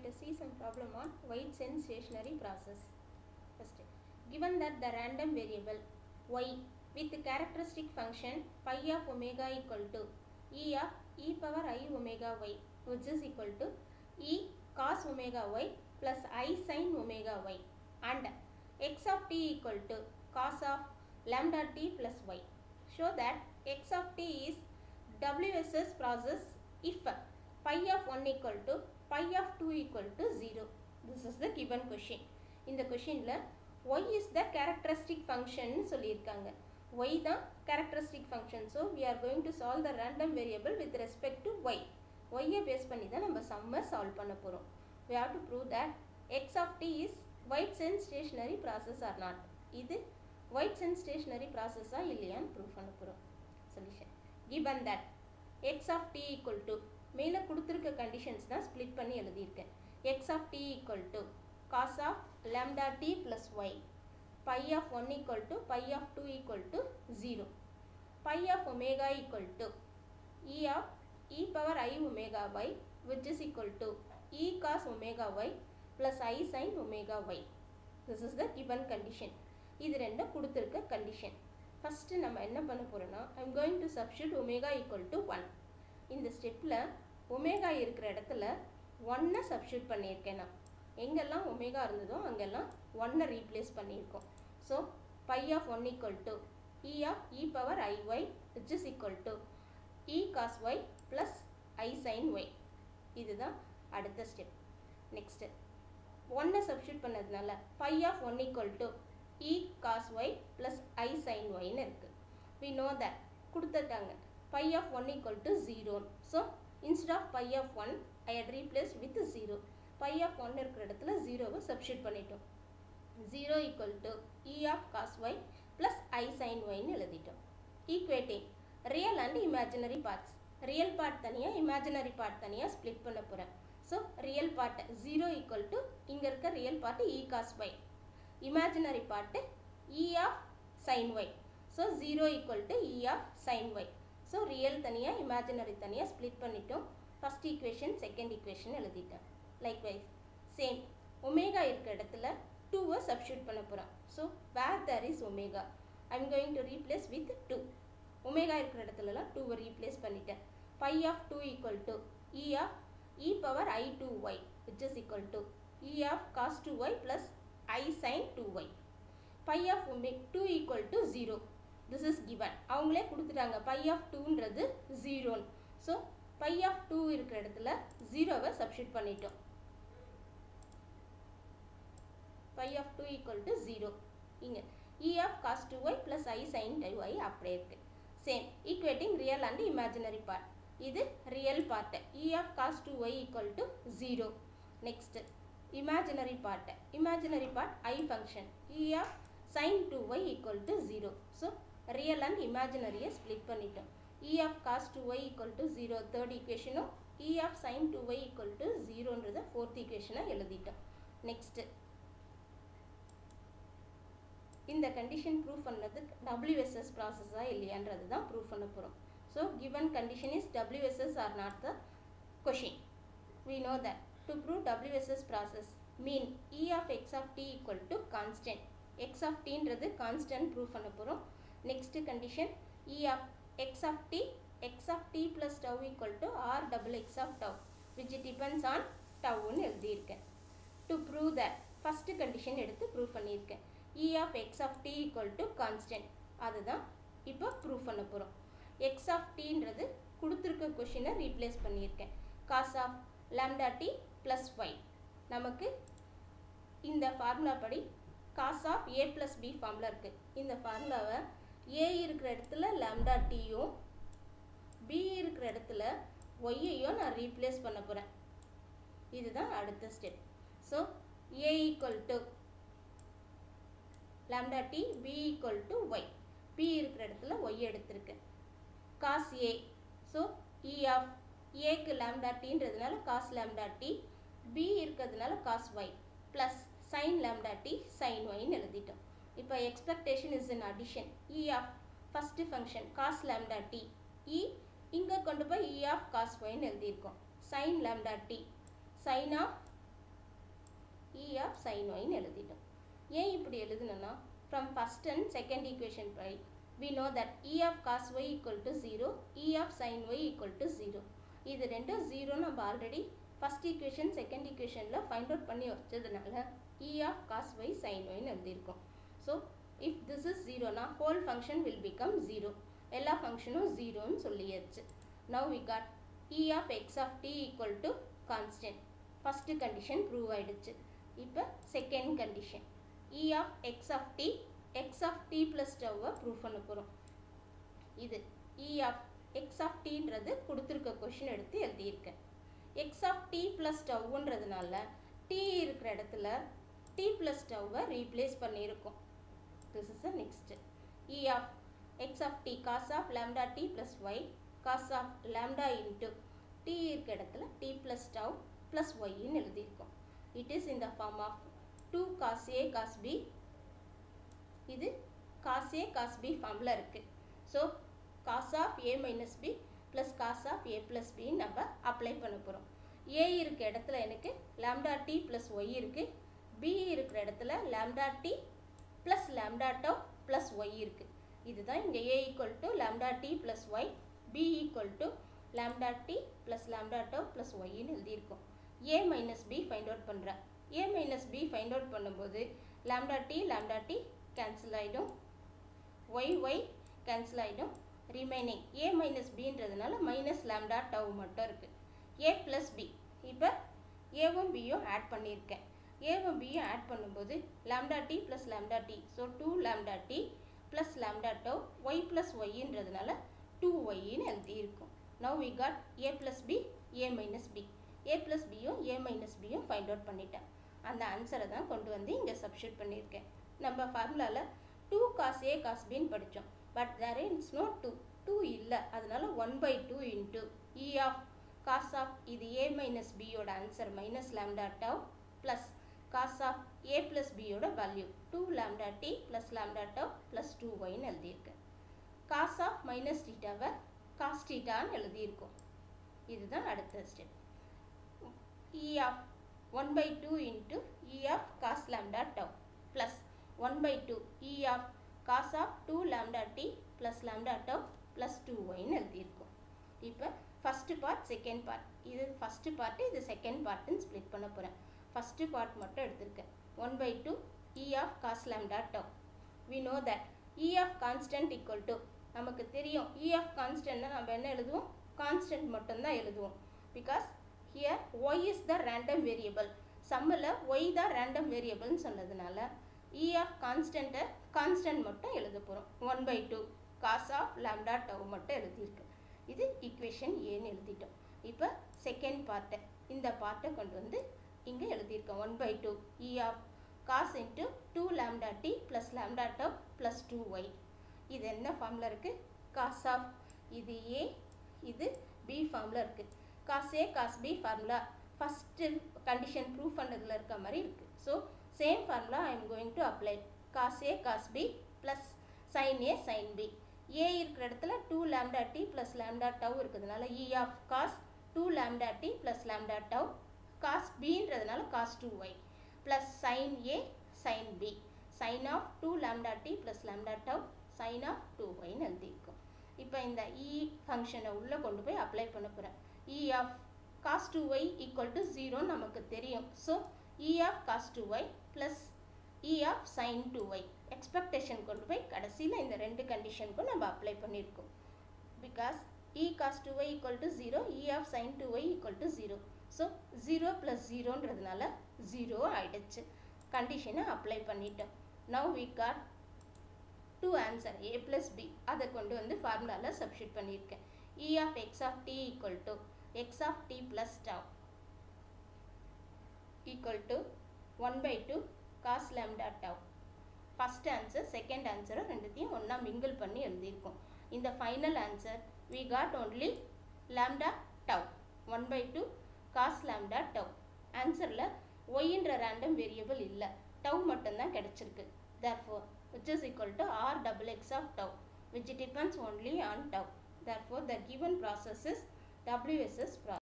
to see some problem on weight sense stationary process. First, given that the random variable y with the characteristic function pi of omega equal to e of e power i omega y which is equal to e cos omega y plus i sin omega y and x of t equal to cos of lambda t plus y. Show that x of t is WSS process if pi of 1 equal to pi of 2 equal to 0. This is the given question. இந்த கொஷினில் y is the characteristic function சொல்லியிருக்காங்க y தான் characteristic function so we are going to solve the random variable with respect to y y-ஐ base பண்ணி தான் நம்ம சம்மை solve பண்ண போகிறோம் we have to prove that x of t is white sense stationary process or not இது white sense stationary process ஆ இல்லையான்னு prove பண்ண போகிறோம் solution given that x of t equal to மேலே கொடுத்துருக்க கண்டிஷன்ஸ் தான் ஸ்ப்ளிட் பண்ணி எழுதியிருக்கேன் x of t equal to cos of lambda t plus y pi of 1 equal to pi of 2 equal to 0 pi of omega equal to e of e power i omega y which is equal to e cos omega y plus i sin omega y this is the given condition இது ரெண்டும் கொடுத்துருக்க condition first நம்ம என்ன பண்ண போகிறோன்னா I'm going to substitute omega equal to one இந்த ஸ்டெப்பில் omega இருக்கிற இடத்துல ஒன்னை சப்ஸ்டியூட் பண்ணியிருக்கேன் நான் எங்கெல்லாம் ஒமேகா இருந்ததோ அங்கெல்லாம் ஒன்னை ரீப்ளேஸ் பண்ணியிருக்கோம் so pi of one equal to e of e power i y which is equal to e cos y plus i sine y இதுதான் அடுத்த ஸ்டெப் நெக்ஸ்ட்டு ஒன்னை சப்ஸ்டியூட் பண்ணதுனால pi of one equal to e cos y plus i sine ஒய்னு இருக்குது we know that கொடுத்துட்டாங்க pi of one equal to zero so instead of pi of one I had replace with zero pi of one இருக்கிற இடத்துல ஜீரோவை substitute பண்ணிட்டோம் zero equal to e of cos y plus i sine ஒய்னு எழுதிட்டோம் equating real and imaginary parts real part தனியாக imaginary part தனியாக split பண்ண போகிறேன் so real part zero equal to இங்கே இருக்க real part e cos y imaginary part e of sine y so zero equal to e of sine y so real தனியாக imaginary தனியாக split பண்ணிட்டோம் first equation second equation எழுதிட்டேன் likewise same omega இருக்க இடத்துல டூவை substitute பண்ண போகிறோம் so where there is omega I'm going to replace with two omega இருக்கிற இடத்துலலாம் டூவை ரீப்ளேஸ் பண்ணிட்டேன் pi of two equal to e of e power i two y which is equal to e of cos two y plus i sin 2y pi of omega 2 equal to 0 this is given அவங்களே கொடுத்துட்டாங்க pi of 2ன்றது 0 so pi of 2 இருக்கிற இடத்துல 0வை substitute பண்ணிட்டோம் pi of 2 equal to 0 இங்க e of cos 2y plus i sin 2y அப்படியே இருக்கு same equating real and imaginary part இது real part e of cos 2y equal to 0 next imaginary part imaginary part i function e of sin 2y equal to 0 so real and imaginary split பண்ணிட்டோம் e of cos 2y equal to 0 third equation e of sin 2y equal to 0 ன்றத fourth equation எழுதிட்டோம் next இந்த condition prove பண்ணது WSS ப்ராசஸா இல்லையான்றது தான் prove பண்ண போகிறோம் so given condition is WSS or not the question we know that to prove WSS process mean E of x of t equal to constant x of t ன்றது constant prove பண்ண போகிறோம் next condition E of x of t x of t plus tau equal to r double x of tau which depends on tau ன்னு எழுதியிருக்கேன் to prove that first condition எடுத்து prove பண்ணியிருக்கேன் E of x of t equal to constant அதுதான் இப்போ prove பண்ண போகிறோம் x of t ன்றது கொடுத்துருக்க கொஷினை ரீப்ளேஸ் பண்ணியிருக்கேன் cos of lambda t plus y நமக்கு இந்த ஃபார்முலா படி cos of a plus b formula இருக்குது இந்த ஃபார்முலாவை ஏ இருக்கிற இடத்துல லேம்டா டீயும் பி இருக்கிற இடத்துல ஒய்யையும் நான் ரீப்ளேஸ் பண்ண போகிறேன் இதுதான் அடுத்த step so a equal to lambda t b equal to y b இருக்கிற இடத்துல ஒய் எடுத்திருக்கேன் cos a so e of ஏக்கு லேம்டா டீன்றதுனால காஸ் லேம்டா டி பி இருக்கிறதுனால cos y plus sine lambda t sine ஒய்னு எழுதிட்டோம் இப்போ expectation is in addition e of first function cos lambda t e இங்கே கொண்டு போய் இ ஆஃப் காஸ் ஒய்னு எழுதியிருக்கோம் sine lambda t sine of e of sign ஒய்னு எழுதிட்டோம் ஏன் இப்படி எழுதுனோன்னா from first and second equation by we know that e of cos y equal to 0 e of sin y equal to 0 இது ரெண்டும் 0 நம்ம ஆல்ரெடி ஃபஸ்ட் ஈக்குவேஷன் செகண்ட் ஈக்குவேஷனில் find out பண்ணி வச்சதுனால e of cos y sin y ன்னு எழுதியிருக்கோம் so if this is ஜீரோனா whole function will become zero எல்லா ஃபங்க்ஷனும் ஜீரோன்னு சொல்லியாச்சு now we got e of x of t equal to constant first condition prove ஆயிடுச்சு இப்போ second condition e of x of t x of t plus டவ்வை prove பண்ண போகிறோம் இது இ ஆஃப் எக்ஸ் ஆஃப் டீன்றது கொடுத்துருக்க கொஷின் எடுத்து எழுதியிருக்கேன் எக்ஸ் ஆஃப் டி ப்ளஸ் டவ்ன்றதுனால டி இருக்கிற இடத்துல டி ப்ளஸ் டவ்வை ரீப்ளேஸ் பண்ணியிருக்கோம் this is the next e of x of t cos of lambda t plus y cos of lambda into t இருக்க இடத்துல டி ப்ளஸ் டவ் ப்ளஸ் ஒய்ன்னு எழுதியிருக்கோம் it is in the form of two cos a cos b இது cos a cos b ஃபார்மில் இருக்குது so cos of a minus b plus cos of a plus பின்னு நம்ம apply பண்ண போகிறோம் a இருக்க இடத்துல எனக்கு லேம்டா டி ப்ளஸ் ஒய் இருக்குது பி இருக்கிற இடத்துல lambda t plus lambda tau plus y இருக்குது இதுதான் இங்கே a equal to lambda t plus y b equal to lambda t plus lambda tau plus ஒய்ன்னு எழுதியிருக்கோம் a minus b find out பண்ணுறேன் a minus b find out பண்ணும்போது lambda t lambda t cancel ஆகிடும் y y cancel ஆகிடும் remaining a minus பின்றதுனால minus lambda tau மட்டும் இருக்குது ஏ plus B இப்போ ஏவும் பியும் ஆட் பண்ணியிருக்கேன் ஏவும் பியும் ஆட் பண்ணும்போது lambda t plus lambda t so two lambda t plus lambda tau y plus ஒய்ன்றதுனால டூ ஒய்ன்னு எழுதியிருக்கும் now we got a plus b a minus b a plus பியும் ஏ மைனஸ் பியும் ஃபைண்ட் அவுட் பண்ணிட்டேன் அந்த ஆன்சரை தான் கொண்டு வந்து இங்கே சப்ஸ்டியூட் பண்ணியிருக்கேன் நம்ம ஃபார்முலாவில் டூ காஸ் ஏ காஸ் பின்னு படித்தோம் but there is no two two இல்லை அதனால one by two into e of cos of இது ஏ மைனஸ் பியோட answer minus lambda tau plus cos of a plus பியோட value two lambda t plus lambda tau plus two ஒய்னு எழுதியிருக்கேன் cos of minus டீட்டாவை cos டீட்டான்னு எழுதியிருக்கோம் இதுதான் அடுத்த step e of one by two into e of cos lambda tau plus 1 by 2 e of cos of 2 lambda t plus lambda tau plus 2y ன்னு எழுதியிருக்கோம் இப்போ ஃபஸ்ட்டு பார்ட் செகண்ட் பார்ட் இது first part இது second பார்ட்டுன்னு split பண்ண போகிறேன் first part மட்டும் எடுத்திருக்கேன் one by two e of cos lambda tau we know that e of constant equal to நமக்கு தெரியும் இ ஆஃப் கான்ஸ்டன்ட்னா நம்ம என்ன எழுதுவோம் கான்ஸ்டன்ட் மட்டும்தான் எழுதுவோம் because here y is the random variable சம்மில் ஒய் தான் ரேண்டம் வேரியபிள்னு சொன்னதுனால இ ஆஃப் கான்ஸ்டண்ட்டை கான்ஸ்டன்ட் மட்டும் எழுத போகிறோம் one by two cos of lambda tau மட்டும் எழுதியிருக்கு இது ஈக்குவேஷன் ஏன்னு எழுதிட்டோம் இப்போ செகண்ட் பார்ட்டை இந்த பார்ட்டை கொண்டு வந்து இங்கே எழுதியிருக்கோம் one by two e of cos into two lambda t plus lambda tau plus two y இது என்ன ஃபார்மில் இருக்குது காஸ் ஆஃப் இது ஏ இது பி ஃபார்மில் இருக்குது cos a cos b formula first condition prove பண்ணதில் இருக்க மாதிரி இருக்குது so same formula I am going to apply cos a cos b plus sine a sine b a இருக்கிற இடத்துல two lambda t plus lambda tau இருக்கிறதுனால e of cos two lambda t plus lambda tau cos பின்றதுனால cos two y plus sine a sine b sine of two lambda t plus lambda tau sign of two ஒய்னு எழுதியிருக்கோம் இப்போ இந்த இ ஃபங்க்ஷனை உள்ளே கொண்டு போய் அப்ளை பண்ண போகிறேன் e of cos 2y equal to 0 நமக்கு தெரியும் so e of cos 2y plus e of sin 2y expectation கொண்டு போய் கடைசியில் இந்த ரெண்டு கண்டிஷனுக்கும் நம்ம அப்ளை பண்ணியிருக்கோம் because e cos 2y equal to 0 e of sin 2y equal to 0 so 0 plus 0ன்றதுனால 0 ஆயிடுச்சு கண்டிஷனை அப்ளை பண்ணிட்டோம் now we got two answer a plus b அதை கொண்டு வந்து ஃபார்முலாவில் சப்ஸ்டியூட் பண்ணியிருக்கேன் e of x of t equal to x of t plus tau equal to 1 by 2 cos lambda tau first answer second ஆன்சரை ரெண்டுத்தையும் ஒன்றா mingle பண்ணி எழுதியிருக்கோம் இந்த final answer we got only lambda tau one by two cos lambda tau ஆன்சரில் ஒய்ன்ற random variable இல்லை tau மட்டும்தான் கிடச்சிருக்கு therefore which is equal to r double x of tau which depends only on tau therefore the given process is WSS process